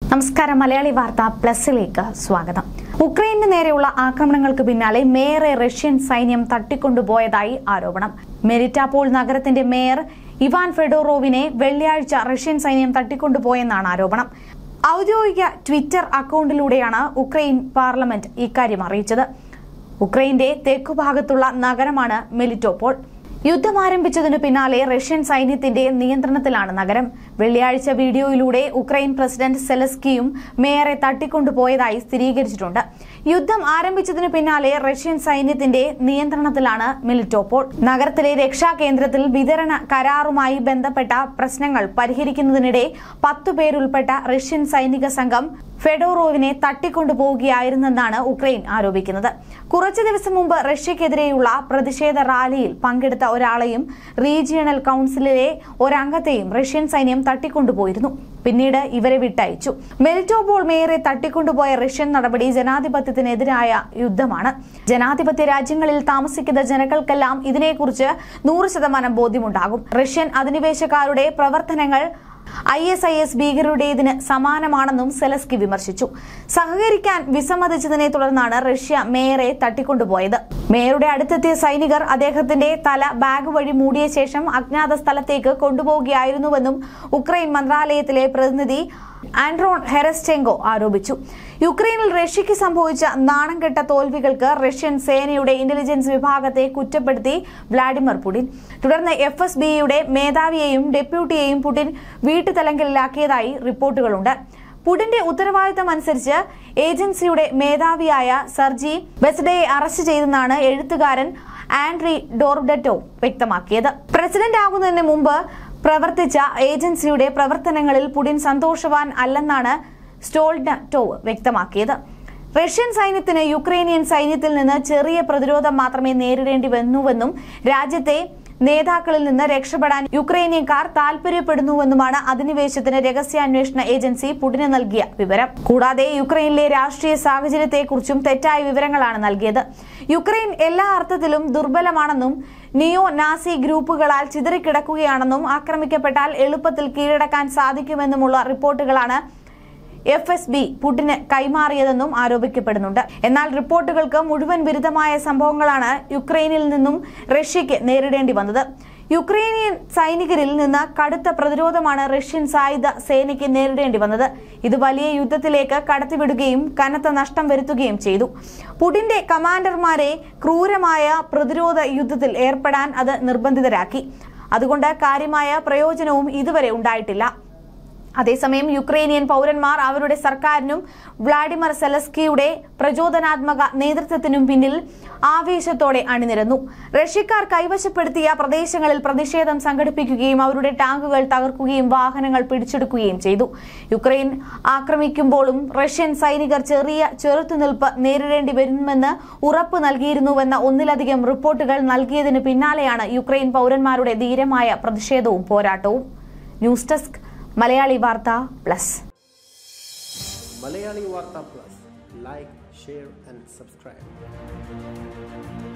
നമസ്കാരം മലയാളി വാർത്ത പ്ലസിലേക്ക് സ്വാഗതം ഉക്രൈനു നേരെയുള്ള ആക്രമണങ്ങൾക്ക് പിന്നാലെ മേയറെ റഷ്യൻ സൈന്യം തട്ടിക്കൊണ്ടുപോയതായി ആരോപണം മെരിറ്റാപോൾ നഗരത്തിന്റെ മേയർ ഇവാൻ ഫെഡോറോവിനെ വെള്ളിയാഴ്ച റഷ്യൻ സൈന്യം തട്ടിക്കൊണ്ടുപോയെന്നാണ് ആരോപണം ഔദ്യോഗിക ട്വിറ്റർ അക്കൗണ്ടിലൂടെയാണ് ഉക്രൈൻ പാർലമെന്റ് ഇക്കാര്യം അറിയിച്ചത് ഉക്രൈന്റെ തെക്കുഭാഗത്തുള്ള നഗരമാണ് മെലിറ്റോപോൾ യുദ്ധം ആരംഭിച്ചതിനു പിന്നാലെ റഷ്യൻ സൈന്യത്തിന്റെ നിയന്ത്രണത്തിലാണ് നഗരം വെള്ളിയാഴ്ച വീഡിയോയിലൂടെ ഉക്രൈൻ പ്രസിഡന്റ് സെലസ്കിയും മേയറെ തട്ടിക്കൊണ്ടുപോയതായി സ്ഥിരീകരിച്ചിട്ടുണ്ട് യുദ്ധം ആരംഭിച്ചതിനു പിന്നാലെ റഷ്യൻ സൈന്യത്തിന്റെ നിയന്ത്രണത്തിലാണ് മിലിറ്റോപോൾ നഗരത്തിലെ രക്ഷാകേന്ദ്രത്തിൽ വിതരണ കരാറുമായി ബന്ധപ്പെട്ട പ്രശ്നങ്ങൾ പരിഹരിക്കുന്നതിനിടെ പത്തു പേരുൾപ്പെട്ട റഷ്യൻ സൈനിക സംഘം ഫെഡോറോവിനെ തട്ടിക്കൊണ്ടുപോവുകയായിരുന്നെന്നാണ് ഉക്രൈൻ ആരോപിക്കുന്നത് കുറച്ചു ദിവസം മുമ്പ് റഷ്യക്കെതിരെയുള്ള പ്രതിഷേധ റാലിയിൽ പങ്കെടുത്ത ഒരാളെയും റീജിയണൽ കൌൺസിലിലെ ഒരംഗത്തെയും റഷ്യൻ സൈന്യം തട്ടിക്കൊണ്ടുപോയിരുന്നു പിന്നീട് ഇവരെ വിട്ടയച്ചു മെലിറ്റോപോൾ മേയറെ തട്ടിക്കൊണ്ടുപോയ റഷ്യൻ നടപടി ജനാധിപത്യത്തിനെതിരായ യുദ്ധമാണ് ജനാധിപത്യ രാജ്യങ്ങളിൽ താമസിക്കുന്ന ജനങ്ങൾക്കെല്ലാം ഇതിനെക്കുറിച്ച് നൂറ് ശതമാനം ബോധ്യമുണ്ടാകും റഷ്യൻ അധിനിവേശക്കാരുടെ പ്രവർത്തനങ്ങൾ ഐ എസ് ഐ എസ് ഭീകരരുടേതിന് സമാനമാണെന്നും സെലസ്കി വിമർശിച്ചു സഹകരിക്കാൻ വിസമ്മതിച്ചതിനെ തുടർന്നാണ് റഷ്യ മേയറെ തട്ടിക്കൊണ്ടുപോയത് മേയറുടെ അടുത്തെത്തിയ സൈനികർ അദ്ദേഹത്തിന്റെ തല ബാഗ് വഴി മൂടിയ ശേഷം അജ്ഞാത സ്ഥലത്തേക്ക് കൊണ്ടുപോവുകയായിരുന്നുവെന്നും ഉക്രൈൻ മന്ത്രാലയത്തിലെ പ്രതിനിധി ആൻഡ്രോൺ ഹെറസ്റ്റെങ്കോ ആരോപിച്ചു യുക്രൈനിൽ റഷ്യയ്ക്ക് സംഭവിച്ച നാണംകെട്ട തോൽവികൾക്ക് റഷ്യൻ സേനയുടെ ഇന്റലിജൻസ് വിഭാഗത്തെ കുറ്റപ്പെടുത്തി വ്ളാഡിമിർ പുടിൻ തുടർന്ന് എഫ് എസ് ബിയുടെ മേധാവിയെയും ഡെപ്യൂട്ടിയെയും പുടിൻ വീട്ടുതലങ്കലിലാക്കിയതായി റിപ്പോർട്ടുകളുണ്ട് പുടിന്റെ ഉത്തരവാദിത്തം അനുസരിച്ച് ഏജൻസിയുടെ മേധാവിയായ സർജി ബെസ്ഡയെ അറസ്റ്റ് ചെയ്തെന്നാണ് എഴുത്തുകാരൻ ആൻഡ്രി ഡോർഡറ്റോ വ്യക്തമാക്കിയത് പ്രസിഡന്റ് ആകുന്നതിന് മുമ്പ് പ്രവർത്തിച്ച ഏജൻസിയുടെ പ്രവർത്തനങ്ങളിൽ പുടിൻ സന്തോഷവാൻ അല്ലെന്നാണ് സ്റ്റോൾഡറ്റോവ് വ്യക്തമാക്കിയത് റഷ്യൻ സൈന്യത്തിന് യുക്രൈനിയൻ സൈന്യത്തിൽ നിന്ന് ചെറിയ പ്രതിരോധം മാത്രമേ നേരിടേണ്ടി വന്നുവെന്നും രാജ്യത്തെ നേതാക്കളിൽ നിന്ന് രക്ഷപ്പെടാൻ യുക്രൈനിയൻകാർ താൽപര്യപ്പെടുന്നുവെന്നുമാണ് അധിനിവേശത്തിന് രഹസ്യാന്വേഷണ ഏജൻസി പുടിന് നൽകിയ വിവരം കൂടാതെ യുക്രൈനിലെ രാഷ്ട്രീയ സാഹചര്യത്തെക്കുറിച്ചും തെറ്റായ വിവരങ്ങളാണ് നൽകിയത് യുക്രൈൻ എല്ലാ അർത്ഥത്തിലും ദുർബലമാണെന്നും നിയോ നാസി ഗ്രൂപ്പുകളാൽ ചിതറിക്കിടക്കുകയാണെന്നും ആക്രമിക്കപ്പെട്ടാൽ എളുപ്പത്തിൽ കീഴടക്കാൻ സാധിക്കുമെന്നുമുള്ള റിപ്പോർട്ടുകളാണ് എഫ് എസ് ബി പുടിന് കൈമാറിയതെന്നും ആരോപിക്കപ്പെടുന്നുണ്ട് എന്നാൽ റിപ്പോർട്ടുകൾക്ക് മുഴുവൻ വിരുദ്ധമായ സംഭവങ്ങളാണ് യുക്രൈനിൽ നിന്നും റഷ്യയ്ക്ക് നേരിടേണ്ടി വന്നത് യുക്രൈനിയൻ സൈനികരിൽ നിന്ന് കടുത്ത പ്രതിരോധമാണ് റഷ്യൻ സായുധ സേനയ്ക്ക് നേരിടേണ്ടി വന്നത് ഇത് വലിയ യുദ്ധത്തിലേക്ക് കടത്തിവിടുകയും കനത്ത നഷ്ടം വരുത്തുകയും ചെയ്തു പുടിന്റെ കമാൻഡർമാരെ ക്രൂരമായ പ്രതിരോധ യുദ്ധത്തിൽ ഏർപ്പെടാൻ അത് നിർബന്ധിതരാക്കി അതുകൊണ്ട് കാര്യമായ പ്രയോജനവും ഇതുവരെ ഉണ്ടായിട്ടില്ല അതേസമയം യുക്രൈനിയൻ പൗരന്മാർ അവരുടെ സർക്കാരിനും വ്ളാഡിമർ സെലസ്കിയുടെ പ്രചോദനാത്മക നേതൃത്വത്തിനും പിന്നിൽ ആവേശത്തോടെ അണിനിരന്നു റഷ്യക്കാർ കൈവശപ്പെടുത്തിയ പ്രദേശങ്ങളിൽ പ്രതിഷേധം സംഘടിപ്പിക്കുകയും അവരുടെ ടാങ്കുകൾ തകർക്കുകയും വാഹനങ്ങൾ പിടിച്ചെടുക്കുകയും ചെയ്തു യുക്രൈൻ ആക്രമിക്കുമ്പോഴും റഷ്യൻ സൈനികർ ചെറിയ ചെറുത്തുനിൽപ്പ് നേരിടേണ്ടി വരുമെന്ന് ഉറപ്പ് നൽകിയിരുന്നുവെന്ന ഒന്നിലധികം റിപ്പോർട്ടുകൾ നൽകിയതിനു പിന്നാലെയാണ് യുക്രൈൻ പൗരന്മാരുടെ ധീരമായ പ്രതിഷേധവും പോരാട്ടവും ന്യൂസ് ഡെസ്ക് മലയാളി വാർത്ത പ്ലസ് മലയാളി വാർത്ത plus like share and subscribe